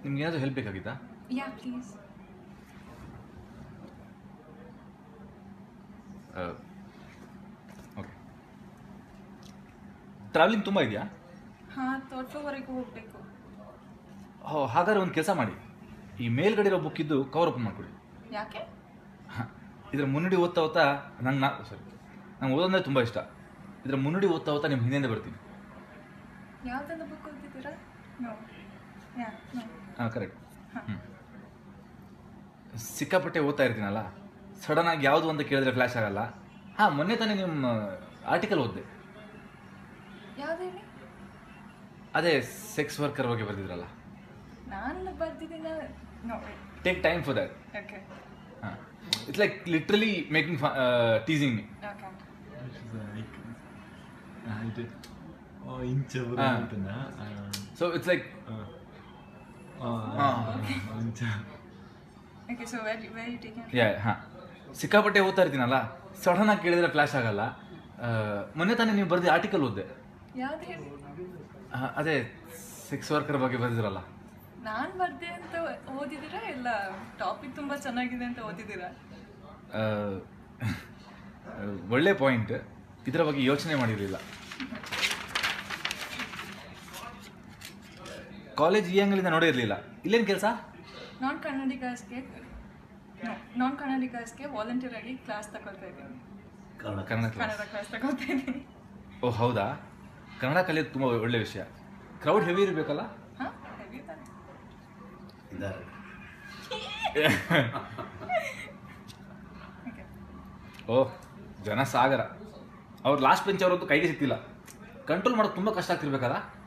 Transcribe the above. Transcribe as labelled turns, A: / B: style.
A: ನಿಮ್ಗೆ ಏನಾದರೂ ಹೆಲ್ಪ್ ಬೇಕಾಗಿತ್ತಾ
B: Yeah, please.
A: ಓಕೆ ಟ್ರಾವೆಲಿಂಗ್ ತುಂಬ ಇದೆಯಾ
B: ಹಾ ತೋಟದವರೆಗೂ ಹೋಗ್ಬೇಕು
A: ಓ ಹಾಗಾದ್ರೆ ಒಂದು ಕೆಲಸ ಮಾಡಿ ಈ ಮೇಲ್ಗಡೆ ಇರೋ ಬುಕ್ ಇದ್ದು ಕವರ್ ಓಪನ್ ಮಾಡಿಕೊಡಿ
B: ಯಾಕೆ
A: ಇದರ ಮುನ್ನುಡಿ ಓದ್ತಾ ಓದ್ತಾ ನಂಗೆ ನಾ ಸಾರಿ ನಂಗೆ ಓದೋದಂದ್ರೆ ತುಂಬ ಇಷ್ಟ ಇದರ ಮುನ್ನುಡಿ ಓದ್ತಾ ಓದ್ತಾ ನಿಮ್ಮ ಹಿಂದೆಂದ ಬರ್ತೀನಿ
B: ಯಾವ್ದೊಂದು ಬುಕ್ ಓದಿದ್ದೀರಾ ನೋ ಯಾ ನೋ
A: ಹಾಂ ಕರೆಕ್ಟ್
B: ಹಾ.
A: ಹ್ಞೂ ಸಿಕ್ಕಾಪಟ್ಟೆ ಓದ್ತಾ ಇರ್ತೀನಲ್ಲ ಸಡನ್ ಆಗಿ ಯಾವುದು ಅಂತ ಕೇಳಿದ್ರೆ ಫ್ಲ್ಯಾಶ್ ಆಗಲ್ಲ ಹಾಂ ಮೊನ್ನೆ ತಾನೇ ನಿಮ್ಮ ಆರ್ಟಿಕಲ್ ಓದಿದೆ
B: ಯಾವ್ದು ಹೇಳಿ
A: ಅದೇ ಸೆಕ್ಸ್ ವರ್ಕರ್ ಬಗ್ಗೆ ಬರೆದಿದ್ರಲ್ಲ
B: ನಾನು ಬರ್ದಿದ್ದೀನ no
A: take time for that
B: okay
A: ಹಾಂ it's like literally making teasing me
B: okay
C: ಇದು ಇಂಚ
A: ಹಾ.
C: ಅಂತನಾ
A: ಸೊ ಇಟ್ಸ್ ಲೈಕ್
C: ಇಂಚ
B: okay so very very taken
A: yeah ಹಾಂ ಸಿಕ್ಕಾಪಟ್ಟೆ ಓದ್ತಾ ಇರ್ತೀನಲ್ಲ ಸಡನ್ ಆಗಿ ಕೇಳಿದ್ರೆ ಫ್ಲ್ಯಾಶ್ ಆಗಲ್ಲ ಆ, ಮೊನ್ನೆ ತಾನೇ ನೀವು ಬರೆದಿ ಆರ್ಟಿಕಲ್ ಓದಿದೆ
B: ಯಾವ್ದು ಹೇಳಿ
A: ಆ, ಅದೇ ಸೆಕ್ಸ್ ವರ್ಕರ್ ಬಗ್ಗೆ ಬರೆದಿರಲ್ಲ
B: ನಾನು ಬರ್ದೆ ಅಂತ ಓದಿದ್ದೀರಾ ಇಲ್ಲ ಟಾಪಿಕ್ ತುಂಬ ಚೆನ್ನಾಗಿದೆ ಅಂತ ಓದಿದ್ದೀರಾ
A: ಆ, ಒಳ್ಳೆ ಪಾಯಿಂಟ್ ಇದರ ಬಗ್ಗೆ ಯೋಚನೆ ಮಾಡಿರಲಿಲ್ಲ ಕಾಲೇಜ್ ಈ ಅಂಗಲಿಂದ ನೋಡಿರಲಿಲ್ಲ ಇಲ್ಲೇನು ಕೆಲಸ
B: ನಾನ್ ಕನ್ನಡಿಗರ್ಸ್ಗೆ ನಾನ್ ಕನ್ನಡಿಗರ್ಸ್ಗೆ ವಾಲಂಟಿಯರ್ ಆಗಿ ಕ್ಲಾಸ್ ತಗೊಳ್ತಾ ಇದ್ದೀನಿ
A: ಕನ್ನಡ ಕ್ಲಾಸ್
B: ಕನ್ನಡ ಕ್ಲಾಸ್ ತಗೊಳ್ತಾ ಇದ್ದೀನಿ
A: ಓ ಹೌದಾ ಕನ್ನಡ ಕಲಿಯೋದು ತುಂಬ ಒಳ್ಳೆ ವಿಷಯ ಕ್ರೌಡ್ ಹೆವಿ ಇರಬೇಕಲ್ಲ
B: ಹಾಂ ಹೆವಿ ತಾನೆ
C: ಇದ್ದಾರೆ
B: ಓಕೆ
A: ಓ ಜನ ಸಾಗರ ಅವ್ರು ಲಾಸ್ಟ್ ಬೆಂಚ್ ಅವರದ್ದು ಕೈಗೆ ಸಿಕ್ತಿಲ್ಲ ಕಂಟ್ರೋಲ್ ಮಾಡೋದು ತುಂಬ ಕಷ್ಟ ಆಗ್ತಿರ್ಬೇಕಲ್ಲ